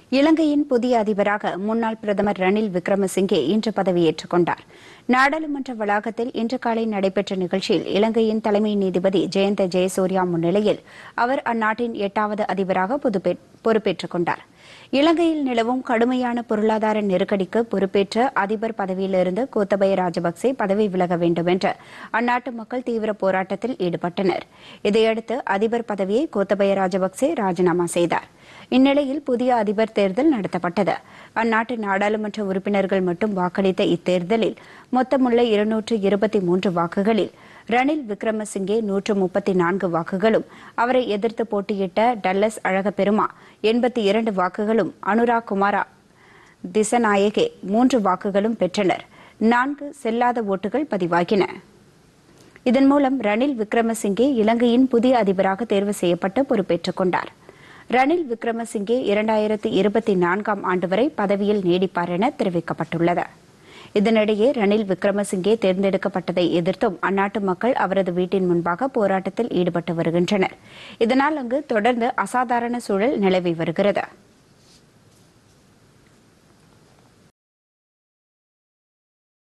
இலங்கையின் புதிய அதிபராக முன்னாள் பிரதமர் ரணில் விக்ரமசிங்கே இன்று பதவியேற்றுக் கொண்டார் நாடாளுமன்ற வளாகத்தில் இன்று காலை நடைபெற்ற நிகழ்ச்சியில் இலங்கையின் தலைமை நீதிபதி ஜெயந்த ஜெயசூர்யா முன்னிலையில் அவர் அந்நாட்டின் எட்டாவது அதிபராக பொதுப்பே- பொறுப்பேற்றுக் கொண்டார் இலங்கையில் நிலவும் கடுமையான பொருளாதார நெருக்கடிக்கு பொறுப்பேற்ற அதிபர் பதவியிலிருந்து கோத்தபய ராஜபக்சே பதவி விலக வேண்டும் என்று அந்நாட்டு மக்கள் தீவிர போராட்டத்தில் ஈடுபட்டனர் இதையடுத்து அதிபர் பதவியை கோத்தபய ராஜபக்சே ராஜினாமா செய்தார் இந்நிலையில் புதிய அதிபர் தேர்தல் நடத்தப்பட்டது அந்நாட்டு நாடாளுமன்ற உறுப்பினர்கள் மட்டும் வாக்களித்த இத்தேர்தலில் மொத்தமுள்ள இருநூற்று இருபத்தி மூன்று வாக்குகளில் ரணில் விக்ரமசிங்கே நூற்று முப்பத்தி நான்கு வாக்குகளும் அவரை எதிர்த்து போட்டியிட்ட டல்லஸ் அழகப்பெருமா எண்பத்தி இரண்டு வாக்குகளும் அனுராக் குமாரா திசநாயகே மூன்று வாக்குகளும் பெற்றனர் நான்கு செல்லாத ஓட்டுகள் பதிவாகின இதன் மூலம் ரணில் விக்ரமசிங்கே இலங்கையின் புதிய அதிபராக தேர்வு செய்யப்பட்டு பொறுப்பேற்றுக் கொண்டார் ரணில் விக்ரமசிங்கே இரண்டாயிரத்தி இருபத்தி நான்காம் ஆண்டு வரை பதவியில் நீடிப்பார் என தெரிவிக்கப்பட்டுள்ளது இதனிடையே ரணில் விக்ரமசிங்கே தேர்ந்தெடுக்கப்பட்டதை எதிர்த்தும் அந்நாட்டு மக்கள் அவரது வீட்டின் முன்பாக போராட்டத்தில் ஈடுபட்டு வருகின்றனர் இதனால் அங்கு தொடர்ந்து அசாதாரண சூழல் நிலவி வருகிறது